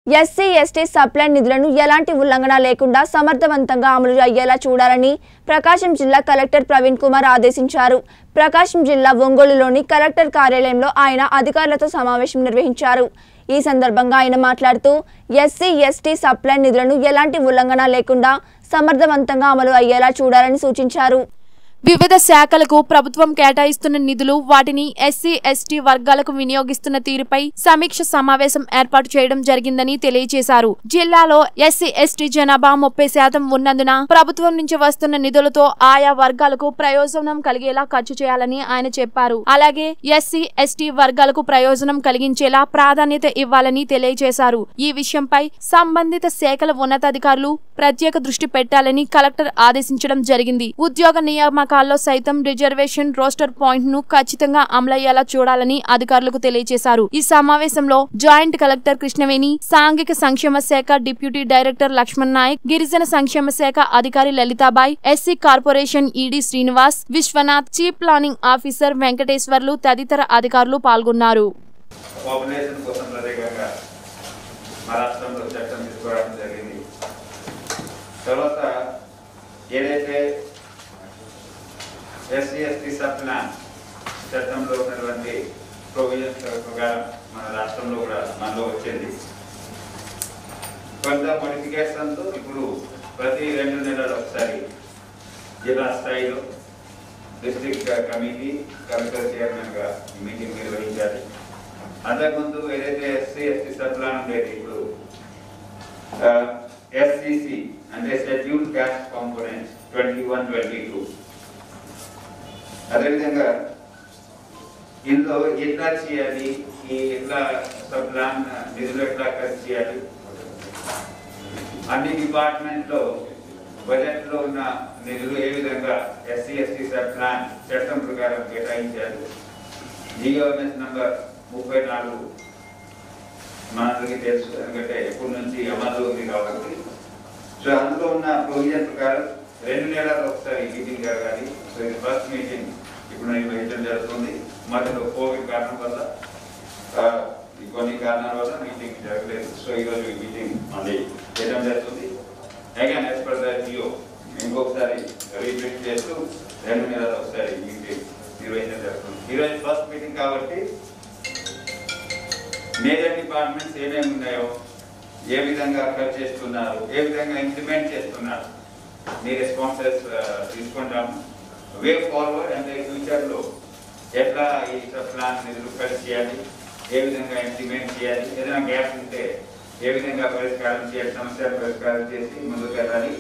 SC ST supply నిధులను ఎలాంటి ఉల్లంఘన లేకుండా సమర్థవంతంగా అమలు అయ్యేలా చూడాలని ప్రకాశం జిల్లా కలెక్టర్ ప్రవీణ్ కుమార్ ఆదేశించారు ప్రకాశం జిల్లా ఒంగోలులోని కలెక్టర్ కార్యాలయంలో ఆయన అధికారులతో సమావేశం నిర్వహించారు ఈ సందర్భంగా ఆయన మాట్లాడుతూ ఎస్సీ ఎస్టీ సప్లై నిధులను ఎలాంటి ఉల్లంఘన లేకుండా సమర్థవంతంగా అమలు అయ్యేలా చూడాలని సూచించారు వివిధ శాఖలకు ప్రభుత్వం కేటాయిస్తున్న నిధులు వాటిని ఎస్సీ ఎస్టీ వర్గాలకు వినియోగిస్తున్న తీరుపై సమీక్ష సమావేశం ఏర్పాటు చేయడం జరిగిందని తెలియజేశారు జిల్లాలో ఎస్సీ ఎస్టీ జనాభా ముప్పై శాతం ఉన్నందున ప్రభుత్వం నుంచి వస్తున్న నిధులతో ఆయా వర్గాలకు ప్రయోజనం కలిగేలా ఖర్చు చేయాలని ఆయన చెప్పారు అలాగే ఎస్సీ ఎస్టీ వర్గాలకు ప్రయోజనం కలిగించేలా ప్రాధాన్యత ఇవ్వాలని తెలియజేశారు ఈ విషయంపై సంబంధిత శాఖల ఉన్నతాధికారులు ప్రత్యేక దృష్టి పెట్టాలని కలెక్టర్ ఆదేశించడం జరిగింది ఉద్యోగ నియామకాల్లో సైతం రిజర్వేషన్ రోస్టర్ పాయింట్ ను ఖచ్చితంగా అమలయ్యేలా చూడాలని అధికారులకు తెలియజేశారు ఈ సమావేశంలో జాయింట్ కలెక్టర్ కృష్ణవేణి సాంఘిక సంక్షేమ శాఖ డిప్యూటీ డైరెక్టర్ లక్ష్మణ్ నాయక్ గిరిజన సంక్షేమ శాఖ అధికారి Lalithabai SC corporation ED Srinivas Vishwanath chief planning officer Venkateswarlu తదితర అధికారులు పాల్గొన్నారు పాపులేషన్ కోసం ప్రత్యేకంగా మా రాష్ట్రంలో చట్టం తీసుకురావడం జరిగింది తర్వాత ఏదైతే ఎస్సీ ఎస్టీ సబ్ ప్లాన్ చట్టంలో ఉన్నటువంటి ప్రొవిజన్స్ ప్రకారం మన రాష్ట్రంలో కూడా మనలో వచ్చింది కొంత మోడిఫికేషన్తో ఇప్పుడు ప్రతి రెండు నెలలు ఒకసారి జిల్లా స్థాయిలో డిస్ట్రిక్ట్ కమిటీ కలెక్టర్ చైర్మన్గా మీటింగ్ నిర్వహించాలి అంతకుముందు ఏదైతే ఎస్సీ ఎస్టీ సప్లాన్ ఉండేది ఇప్పుడు ఎస్సిసి అంటే schedule caste components twenty one twenty two అదేవిధంగా ఇందులో ఎట్లా చేయాలి ఈ ఎట్లా సప్లాన్ నిధులు ఎట్లా ఖర్చు చేయాలి అన్ని డిపార్ట్మెంట్లో బడ్జెట్లో ఉన్న నిధులు ఏ విధంగా ఎస్సీ ఎస్టీ సప్లాన్ చట్టం ప్రకారం కేటాయించాలి జియోఎంఎస్ నంబర్ ముప్పై నాలుగు మనందరికీ తెలుసు ఎందుకంటే ఎప్పటి నుంచి అమలు ఉంది కాబట్టి సో అందులో ఉన్న ప్రొవిజన్ ప్రకారం రెండు నెలలకు ఒకసారి మీటింగ్ జరగాలి సో ఇది ఫస్ట్ మీటింగ్ ఇప్పుడు నిర్వహించడం జరుగుతుంది మధ్యలో కోవిడ్ కారణం వల్ల ఆ, ఈ కొన్ని కారణాల వల్ల మీటింగ్ జరగలేదు సో ఈరోజు ఈ మీటింగ్ మళ్ళీ చేయడం జరుగుతుంది again as per the GO ఇంకొకసారి రీపీట్ చేస్తూ రెండు నెలలకు ఒకసారి మీటింగ్ నిర్వహించడం జరుగుతుంది ఈరోజు ఫస్ట్ మీటింగ్ కాబట్టి మేజర్ డిపార్ట్మెంట్స్ ఏమేమి ఉన్నాయో ఏ విధంగా ఖర్చు చేస్తున్నారు ఏ విధంగా ఇంప్లిమెంట్ చేస్తున్నారు మీ రెస్పాన్సెస్ తీసుకుంటాము వే ఫార్వర్డ్ అంటే ఫ్యూచర్లో ఎట్లా ఈ ప్లాన్ నిధులు ఖర్చు చేయాలి ఏ విధంగా ఇంప్లిమెంట్ చేయాలి ఏదైనా గ్యాప్ ఉంటే ఏ విధంగా పరిష్కారం చేయాలి సమస్యలు పరిష్కారం చేసి ముందుకు వెళ్ళాలి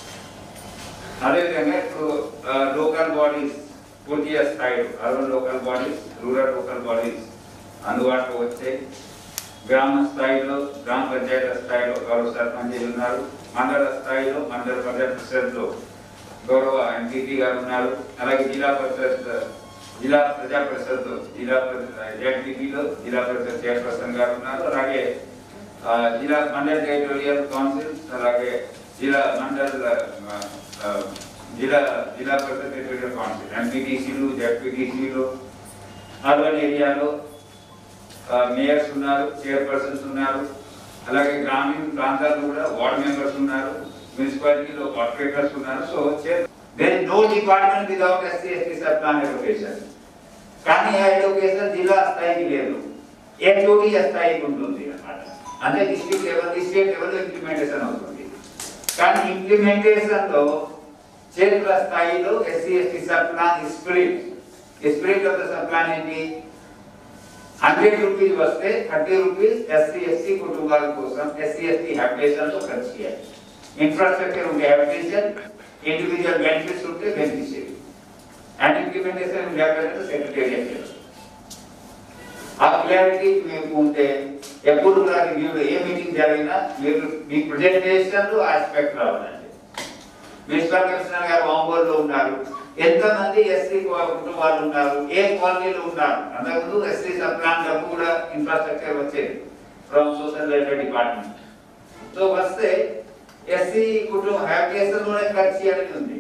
అదేవిధంగా ఇప్పుడు లోకల్ బాడీస్ పూర్తిగా స్థాయిలో urban local bodies rural local bodies అందుబాటులో వచ్చే గ్రామ స్థాయిలో గ్రామ పంచాయతీ స్థాయిలో గౌరవ సర్పంచ్ ఉన్నారు మండల స్థాయిలో మండల ప్రజా పరిషత్లో గౌరవ ఎంపీపీ గారు ఉన్నారు అలాగే జిల్లా పరిషత్ జిల్లా ప్రజా పరిషత్ జిల్లా జెడ్పీపీలో జిల్లా పరిషత్ చైర్పర్సన్ గారు ఉన్నారు అలాగే ఆ, జిల్లా మండల టెరిటోరియల్ కౌన్సిల్ అలాగే జిల్లా మండల్ ఆ, ఆ, జిల్లా జిల్లా పరిషత్ టెరిటోరియల్ కౌన్సిల్ ఎంపీటీసీలు జెడ్పీటీసీలు అర్బన్ ఏరియాలో ఆ, మేయర్స్ ఉన్నారు చైర్పర్సన్స్ ఉన్నారు అలాగే గ్రామీణ ప్రాంతాల్లో కూడా వార్డ్ మెంబర్స్ ఉన్నారు మున్సిపాలిటీలో కార్పొరేటర్స్ ఉన్నారు so there is no department without SC ST sub plan education కానీ ఆ ఎడ్యుకేషన్ జిల్లా స్థాయికి లేదు హెచ్ఓడి స్థాయికి ఉంటుంది అన్నమాట అంటే district level state level implementation అవుతుంది కానీ ఇంప్లిమెంటేషన్ లో క్షేత్ర స్థాయిలో SC ST sub plan spirit spirit of the sub plan ఏంటి హండ్రెడ్ రూపీస్ వస్తే థర్టీ రూపీస్ ఎస్సీ ఎస్టీ కుటుంబాల కోసం ఎస్సీ ఎస్టీ హ్యాబిటేషన్ లో ఖర్చు చేయాలి ఇన్ఫ్రాస్ట్రక్చర్ ఉంటే హ్యాబిటేషన్ ఇండివిజువల్ బెనిఫిట్స్ ఉంటే బెనిఫిషియరీ అండ్ ఇంప్లిమెంటేషన్ లేకపోతే సెక్రటేరియట్ లెవెల్ ఆ క్లారిటీ మీకు ఉంటే ఎప్పుడు కూడా రివ్యూలో ఏ మీటింగ్ జరిగినా మీరు మీ ప్రజెంటేషన్ ఆస్పెక్ట్ రావాలండి మున్సిపల్ కమిషనర్ గారు ఒంగోలులో ఉన్నారు ఎంతమంది ఎస్సీ కుటుంబాలు ఉన్నారు ఏ కాలనీలో ఉన్నారు అంతకుముందు ఎస్సీ సబ్ ప్లాన్ డబ్బు కూడా ఇన్ఫ్రాస్ట్రక్చర్ వచ్చేది from social welfare department so వస్తే ఎస్సీ కుటుంబ హ్యాబిటేషన్ లోనే ఖర్చు చేయాలని ఉంది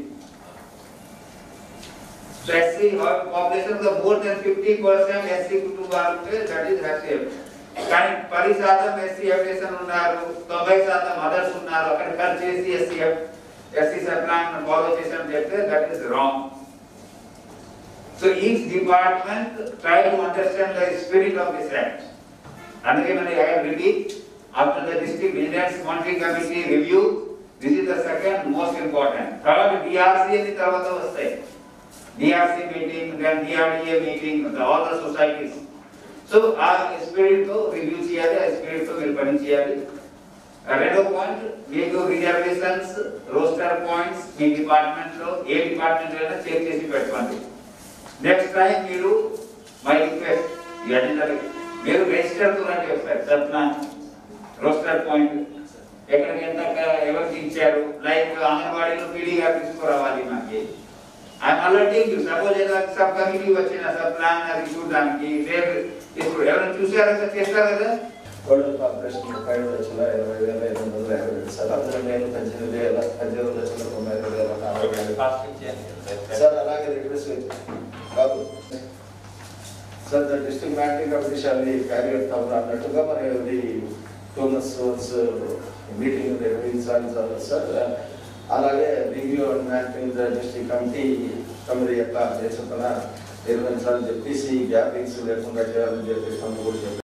సో ఎస్సీ పాపులేషన్ లో more than fifty percent SC కుటుంబాలు ఉంటే దట్ ఈస్ హ్యాపీ కానీ పది శాతం ఎస్సీ ఎఫ్ఎస్ఎన్ ఉన్నారు తొంభై శాతం అదర్స్ ఉన్నారు అక్కడ కట్ చేసి ఎస్సీ ఎస్సీ సప్లాన్ ఫాలో చేసామని చెప్తే that is wrong so each department try to understand the spirit of this act అందుకే మన I repeat after the district vigilance monitoring committee review this is the second most important third DRC అని తర్వాత వస్తాయి DRC meeting then DRDA meeting all the societies so ఆ spirit తో review చేయాలి ఆ spirit తో మీరు పని చేయాలి ఆ రెండో పాయింట్ మీకు రిజర్వేషన్స్ రోస్టర్ పాయింట్స్ మీ డిపార్ట్మెంట్ లో ఏ డిపార్ట్మెంట్ అయినా చెక్ చేసి పెట్టుకోండి నెక్స్ట్ టైం మీరు మై రిక్వెస్ట్ ఈ అజెండాకి మీరు రిజిస్టర్ తో రండి ఒకసారి సప్నా రోస్టర్ పాయింట్ ఎక్కడికి ఎంత ఎవరికి ఇచ్చారు లైక్ అంగన్వాడీలో పీడీగా తీసుకురావాలి మనకి ఐఎమ్ అలర్టింగ్ యూ సపోజ్ ఏదో సబ్ కమిటీ వచ్చిన సబ్ ప్లాన్ అది చూడడానికి రేపు ఇప్పుడు ఎవరైనా చూసారా చేస్తారు కదా గోల్డెన్ కార్పొరేషన్ ముప్పై లక్షల ఇరవై వేల ఐదు వందల యాభై రెండు సార్ అందులో నేను పద్దెనిమిది వేల పద్దెనిమిది లక్షల తొంభై ఐదు వేల నాలుగు వేల సార్ అలాగే రిక్వెస్ట్ కాదు sir the district monitoring committee shall carry అవుతాము అన్నట్టుగా మరి అది టూ మంత్స్ వన్స్ మీటింగ్ నిర్వహించాలి సార్ సార్ అలాగే review and monitoring the district committee తొమ్మిది యొక్క నేర్చుకున్న నిర్వహించాలని చెప్పేసి గ్యాపింగ్స్ లేకుండా చేయాలని చెప్పేసి మనం కూడా చెప్పారు